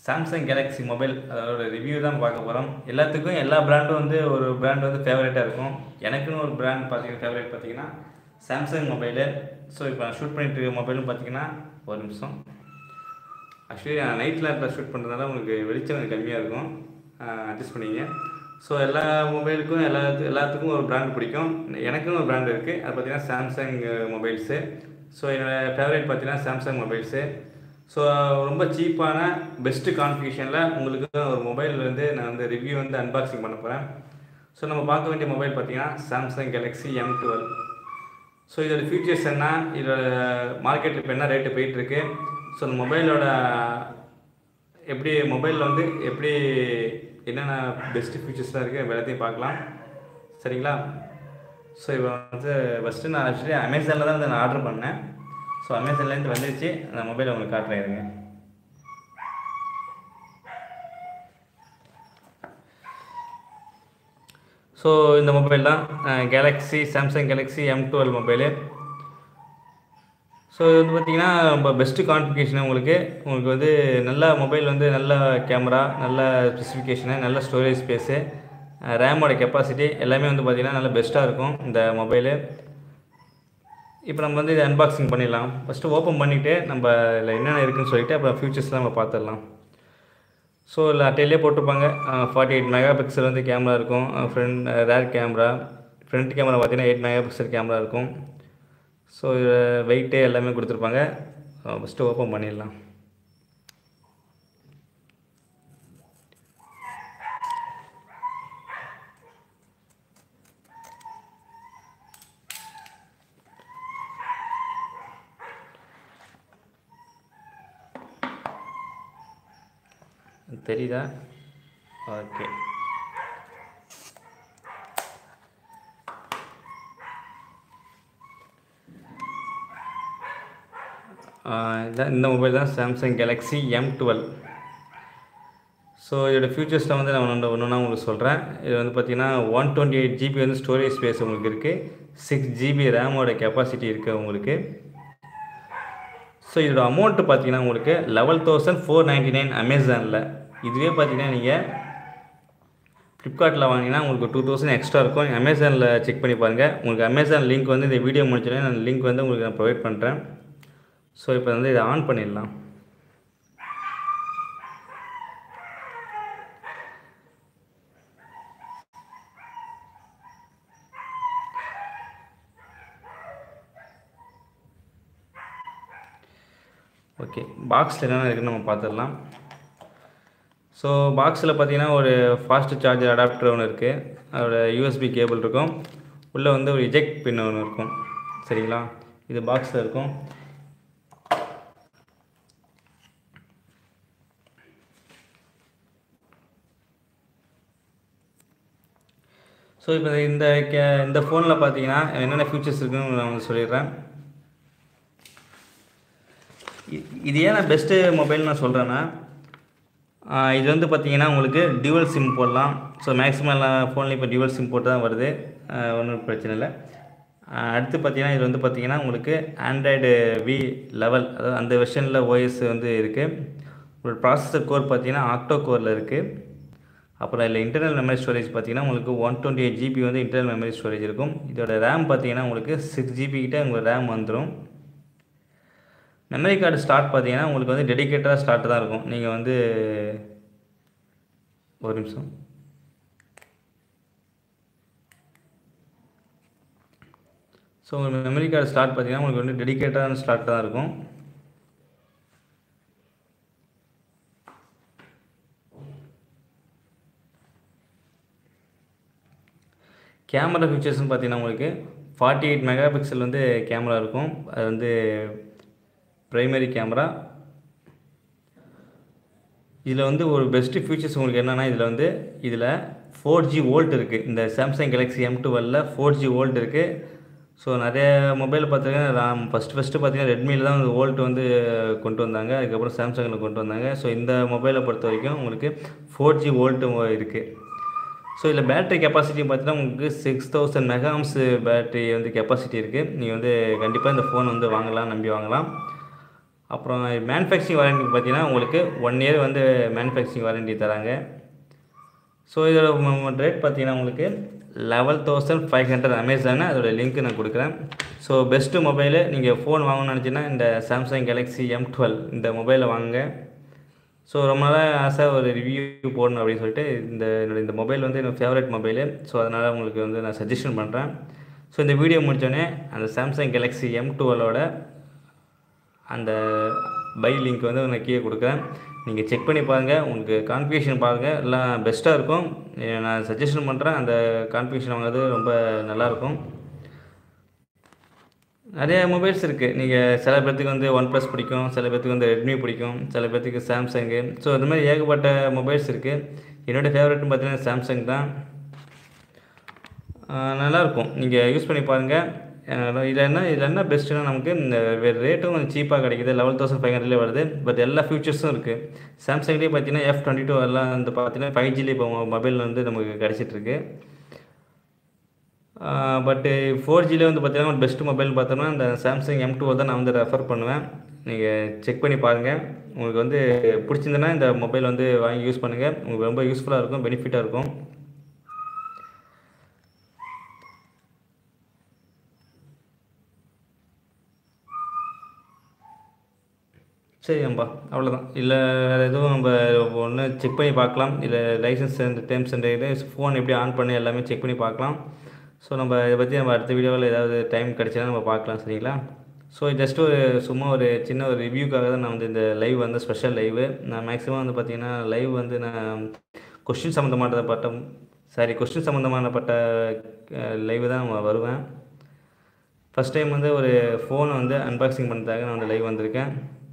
Samsung Galaxy mobile அதோட review தான் பார்க்க போகிறோம் எல்லாத்துக்கும் எல்லா பிராண்டும் வந்து ஒரு பிராண்ட் வந்து ஃபேவரட்டாக இருக்கும் எனக்குன்னு ஒரு பிராண்ட் பார்த்தீங்கன்னா ஃபேவரட் பார்த்தீங்கன்னா சாம்சங் மொபைலு ஸோ இப்போ நான் ஷூட் பண்ணிட்டு இருக்க மொபைலும் பார்த்தீங்கன்னா ஒரு நிமிஷம் ஆக்சுவலி நான் நைட் லேம்பில் ஷூட் பண்ணுறதுனால உங்களுக்கு வெளிச்சம் கொஞ்சம் கம்மியாக இருக்கும் அட்ஜஸ்ட் பண்ணிங்க ஸோ எல்லா மொபைலுக்கும் எல்லா எல்லாத்துக்கும் ஒரு பிராண்ட் பிடிக்கும் எனக்கும் ஒரு பிராண்ட் இருக்குது அது பார்த்தீங்கன்னா சாம்சங் மொபைல்ஸு ஸோ என்னோடய ஃபேவரட் பார்த்தீங்கன்னா சாம்சங் மொபைல்ஸு ஸோ ரொம்ப சீப்பான பெஸ்ட்டு கான்ஃபிகேஷனில் உங்களுக்கு ஒரு மொபைல் வந்து நான் வந்து ரிவ்யூ வந்து அன்பாக்சிங் பண்ண போகிறேன் ஸோ நம்ம பார்க்க வேண்டிய மொபைல் பார்த்தீங்கன்னா Samsung Galaxy M twelve so இதோட ஃபீச்சர்ஸ் என்ன இதோட மார்க்கெட்டில் இப்போ என்ன ரேட்டு போயிட்டுருக்கு ஸோ அந்த மொபைலோட எப்படி மொபைலில் வந்து எப்படி என்னென்ன பெஸ்ட்டு ஃபீச்சர்ஸ்லாம் இருக்குது எல்லாத்தையும் பார்க்கலாம் சரிங்களா ஸோ இப்போ வந்து ஃபஸ்ட்டு நான் ஆக்சுவலி அமேசானில் தான் வந்து நான் ஆர்டர் பண்ணேன் ஸோ அமேசான்லேருந்து வந்துருச்சு அந்த மொபைலை உங்களுக்கு காட்டுறேன் இருங்க ஸோ இந்த மொபைல் தான் Galaxy Samsung Galaxy M twelve mobile so இது வந்து பார்த்தீங்கன்னா ரொம்ப பெஸ்ட்டு கான்ஃபிகேஷன் உங்களுக்கு உங்களுக்கு வந்து நல்ல மொபைல் வந்து நல்ல கேமரா நல்ல ஸ்பெசிஃபிகேஷனு நல்ல ஸ்டோரேஜ் ஸ்பேஸு ரேமோட கெப்பாசிட்டி எல்லாமே வந்து பார்த்திங்கன்னா நல்ல பெஸ்ட்டாக இருக்கும் இந்த மொபைலு இப்போ நம்ம வந்து இதை அன்பாக்சிங் பண்ணிடலாம் ஃபஸ்ட்டு ஓப்பன் பண்ணிவிட்டு நம்ம இதில் என்னென்ன இருக்குதுன்னு சொல்லிட்டு அப்புறம் ஃபியூச்சர்ஸ்லாம் நம்ம பார்த்துடலாம் ஸோ இல்லை அட்டையிலே போட்டிருப்பாங்க ஃபார்ட்டி எயிட் மெகா பிக்சல் வந்து கேமரா இருக்கும் front rear camera front camera பார்த்தீங்கன்னா எயிட் மெகா பிக்சல் கேமரா இருக்கும் ஸோ வெயிட்டு எல்லாமே கொடுத்துருப்பாங்க ஃபஸ்ட்டு ஓப்பன் பண்ணிடலாம் தெரியுதா ஓகே இதான் இந்த மொபைல் தான் Samsung Galaxy M twelve so இதோட ஃபியூச்சர்ஸில் வந்து நான் ஒன்று ஒன்றுனா உங்களுக்கு சொல்கிறேன் இது வந்து பார்த்திங்கன்னா ஒன் டுவெண்ட்டி எயிட் ஜிபி வந்து ஸ்டோரேஜ் ஸ்பேஸ் உங்களுக்கு இருக்குது சிக்ஸ் ஜிபி ரேமோட கெப்பாசிட்டி இருக்குது உங்களுக்கு ஸோ இதோட அமௌண்ட்டு பார்த்தீங்கன்னா உங்களுக்கு eleven thousand four ninety nine அமேசானில் இதுவே பார்த்தீங்கன்னா நீங்கள் ஃப்ளிப்கார்ட்டில் வாங்கினா உங்களுக்கு டூ தௌசண்ட் எக்ஸ்ட்ரா இருக்கும் நீங்கள் அமேசானில் செக் பண்ணி பாருங்கள் உங்களுக்கு அமேசான் லிங்க் வந்து இந்த வீடியோ முடிச்சோடனே நான் லிங்க் வந்து உங்களுக்கு நான் ப்ரொவைட் பண்ணுறேன் ஸோ இப்போ வந்து இதை ஆன் பண்ணிடலாம் ஓகே பாக்ஸில் என்னென்ன இருக்குன்னு நம்ம பார்த்துடலாம் ஸோ பாக்ஸில் பார்த்தீங்கன்னா ஒரு ஃபாஸ்ட் சார்ஜர் அடாப்டர் ஒன்று இருக்குது அதோட யூஎஸ்பி கேபிள் இருக்கும் உள்ளே வந்து ஒரு இஜெக்ட் பின் ஒன்று இருக்கும் சரிங்களா இது பாக்ஸில் இருக்கும் ஸோ இப்போ இந்த கே இந்த ஃபோனில் பார்த்தீங்கன்னா என்னென்ன ஃபியூச்சர்ஸ் இருக்குன்னு நான் வந்து சொல்லிடுறேன் இது ஏன் நான் பெஸ்ட்டு மொபைல் நான் சொல்கிறேன்னா இது வந்து பார்த்தீங்கன்னா உங்களுக்கு டியூவல் சிம் போடலாம் ஸோ மேக்ஸிமம் எல்லா ஃபோன்லேயும் இப்போ டியூவல் சிம் போட்டு தான் வருது ஒன்றும் பிரச்சனை இல்லை அடுத்து பார்த்தீங்கன்னா இது வந்து பார்த்தீங்கன்னா உங்களுக்கு ஆண்ட்ராய்டு வி லெவல் அதாவது அந்த வெர்ஷனில் ஓஎஸ் வந்து இருக்குது ஒரு ப்ராசஸர் கோர் பார்த்தீங்கன்னா ஆக்டோ கோரில் இருக்குது அப்புறம் இதில் இன்டர்னல் மெமரி ஸ்டோரேஜ் பார்த்தீங்கன்னா உங்களுக்கு ஒன் டுவெண்ட்டி எயிட் ஜிபி வந்து இன்டர்னல் மெமரி ஸ்டோரேஜ் இருக்கும் இதோட ரேம் பார்த்தீங்கன்னா உங்களுக்கு சிக்ஸ் ஜிபி கிட்ட உங்களுக்கு ரேம் வந்துடும் மெமரி கார்டு ஸ்டார்ட் பார்த்தீங்கன்னா உங்களுக்கு வந்து டெடிக்கேட்டடாக ஸ்டார்ட் தான் இருக்கும் நீங்கள் வந்து ஒரு நிமிஷம் ஸோ உங்கள் மெமரி கார்டு ஸ்டார்ட் பார்த்தீங்கன்னா உங்களுக்கு வந்து டெடிக்கேட்டடான ஸ்டார்ட் தான் இருக்கும் கேமரா ஃபீச்சர்ஸ்னு பார்த்தீங்கன்னா உங்களுக்கு ஃபார்ட்டி எயிட் மெகா பிக்சல் வந்து கேமரா இருக்கும் அது வந்து ப்ரைமரி கேமரா இதில் வந்து ஒரு பெஸ்ட்டு ஃபீச்சர்ஸ் உங்களுக்கு என்னென்னா இதில் வந்து இதில் ஃபோர் ஜி வோல்ட் இருக்குது இந்த சாம்சங் கேலக்ஸி எம் டுவெல்ல ஃபோர் ஜி வோல்ட் இருக்குது ஸோ நிறைய மொபைல் பார்த்தீங்கன்னா நான் ஃபஸ்ட்டு ஃபஸ்ட்டு பார்த்தீங்கன்னா ரெட்மியில் தான் வோல்ட் வந்து கொண்டு வந்தாங்க அதுக்கப்புறம் சாம்சங்கில் கொண்டு வந்தாங்க ஸோ இந்த மொபைலை பொறுத்த வரைக்கும் உங்களுக்கு ஃபோர் ஜி வோல்ட்டு இருக்குது ஸோ இதில் பேட்டரி கெப்பாசிட்டி பார்த்தீங்கன்னா உங்களுக்கு சிக்ஸ் தௌசண்ட் மெகாம்ஸ் பேட்டரி வந்து கெப்பாசிட்டி இருக்குது நீங்கள் வந்து கண்டிப்பாக இந்த ஃபோன் வந்து வாங்கலாம் நம்பி வாங்கலாம் அப்புறம் மேனுஃபேக்சரிங் வாரண்டி பார்த்தீங்கன்னா உங்களுக்கு ஒன் இயர் வந்து மேனுஃபேக்சரிங் வாரண்டி தராங்க ஸோ இதோட ரேட் பார்த்தீங்கன்னா உங்களுக்கு eleven thousand five hundred Amazon அதோட லிங்க் நான் கொடுக்குறேன் ஸோ பெஸ்ட்டு மொபைலு நீங்கள் ஃபோன் வாங்கணும்னு நினச்சின்னா இந்த சாம்சங் கேலக்ஸி எம் டுவெல் இந்த மொபைலை வாங்குங்க ஸோ ரொம்ப நாளாக ஆசை ஒரு ரிவ்யூ போடணும் அப்படின்னு சொல்லிட்டு இந்த என்னோட இந்த மொபைல் வந்து என்னோட ஃபேவரட் மொபைலு ஸோ அதனால் உங்களுக்கு வந்து நான் சஜஷன் பண்ணுறேன் ஸோ இந்த வீடியோ முடித்தோடனே அந்த சாம்சங் கேலக்ஸி எம் டுவெலோட அந்த பை லிங்க் வந்து நான் கீழே கொடுக்குறேன் நீங்கள் செக் பண்ணி பாருங்கள் உங்களுக்கு கான்ஃபிகேஷன் பாருங்கள் எல்லாம் பெஸ்ட்டாக இருக்கும் ஏ- நான் சஜஷன் பண்ணுறேன் அந்த கான்ஃபிகேஷன் வாங்குறது ரொம்ப நல்லாயிருக்கும் நிறைய மொபைல்ஸ் இருக்குது நீங்கள் சில பேர்த்துக்கு வந்து ஒன் ப்ளஸ் பிடிக்கும் சில பேர்த்துக்கு வந்து ரெட்மி பிடிக்கும் சில பேர்த்துக்கு சாம்சங்கு ஸோ இந்த மாதிரி ஏகப்பட்ட மொபைல்ஸ் இருக்குது என்னோடய ஃபேவரட்னு பார்த்தீங்கன்னா சாம்சங் தான் ஆஹ் நல்லாயிருக்கும் நீங்கள் யூஸ் பண்ணி பாருங்கள் இதில் என்ன இதில் என்ன பெஸ்ட்டுனா நமக்கு இந்த ரேட்டும் கொஞ்சம் சீப்பாக கிடைக்குது லெவல் தௌசண்ட் ஃபைவ் ஹண்ட்ரட்லேயே வருது பட் எல்லா ஃபீச்சர்ஸும் இருக்குது சாம்சங்லேயே பார்த்தீங்கன்னா எஃப் டுவெண்ட்டி டூ எல்லாம் வந்து பார்த்தீங்கன்னா ஃபைவ் ஜிலேயே இப்போ மொபைல் வந்து நமக்கு கிடச்சிட்ருக்கு பட்டு ஃபோர் ஜியில் வந்து பார்த்தீங்கன்னா பெஸ்ட் மொபைல் பார்த்தோம்னா இந்த சாம்சங் எம் டூ தான் நான் வந்து ரெஃபர் பண்ணுவேன் நீங்கள் செக் பண்ணி பாருங்கள் உங்களுக்கு வந்து பிடிச்சிருந்தனா இந்த மொபைல் வந்து வாங்கி யூஸ் பண்ணுங்கள் உங்களுக்கு ரொம்ப யூஸ்ஃபுல்லாக இருக்கும் பெனிஃபிட்டாக இருக்கும் சரி நம்பா அவ்வளோதான் இல்லை வேறு எதுவும் நம்ம ஒன்று செக் பண்ணி பார்க்கலாம் இல்லை licence and terms and phone எப்படி ஆன் பண்ணி எல்லாமே செக் பண்ணி பார்க்கலாம் ஸோ நம்ம இதை பற்றி நம்ம அடுத்த வீடியோவில் ஏதாவது டைம் கிடச்சினா நம்ம பார்க்கலாம் சரிங்களா ஸோ ஜஸ்ட் ஒரு சும்மா ஒரு சின்ன ஒரு ரிவ்யூக்காக தான் நான் வந்து இந்த லைவ் வந்து ஸ்பெஷல் லைவு நான் மேக்ஸிமம் வந்து பார்த்தீங்கன்னா லைவ் வந்து நான் கொஸ்டின் சம்மந்தமானப்பட்ட சாரி கொஸ்டின் சம்மந்தமானப்பட்ட லைவ் தான் நான் வருவேன் ஃபஸ்ட் டைம் வந்து ஒரு ஃபோனை வந்து அன்பாக்சிங் பண்ணுறதுக்காக நான் வந்து லைவ் வந்திருக்கேன்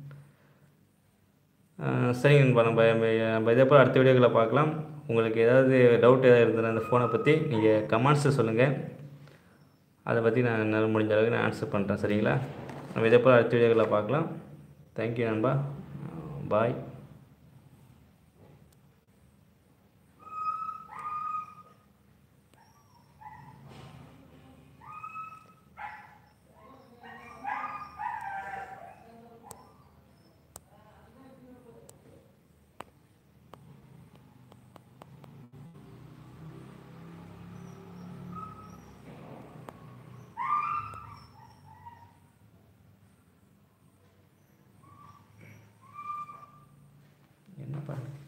ஆஹ் சரிங்க நண்பா நம்ம நம்ம இதே போல் அடுத்த வீடியோக்களை பார்க்கலாம் உங்களுக்கு ஏதாவது டவுட் ஏதாவது இருந்ததுன்னா அந்த ஃபோனை பற்றி நீங்கள் கமெண்ட்ஸில் சொல்லுங்கள் அதை பற்றி நான் என்னால் முடிஞ்ச அளவுக்கு நான் ஆன்சர் பண்ணுறேன் சரிங்களா நம்ம இதே போல் அடுத்த வீடியோக்களை பார்க்கலாம் தேங்க்யூ நண்பா பாய் என்ன பண்ண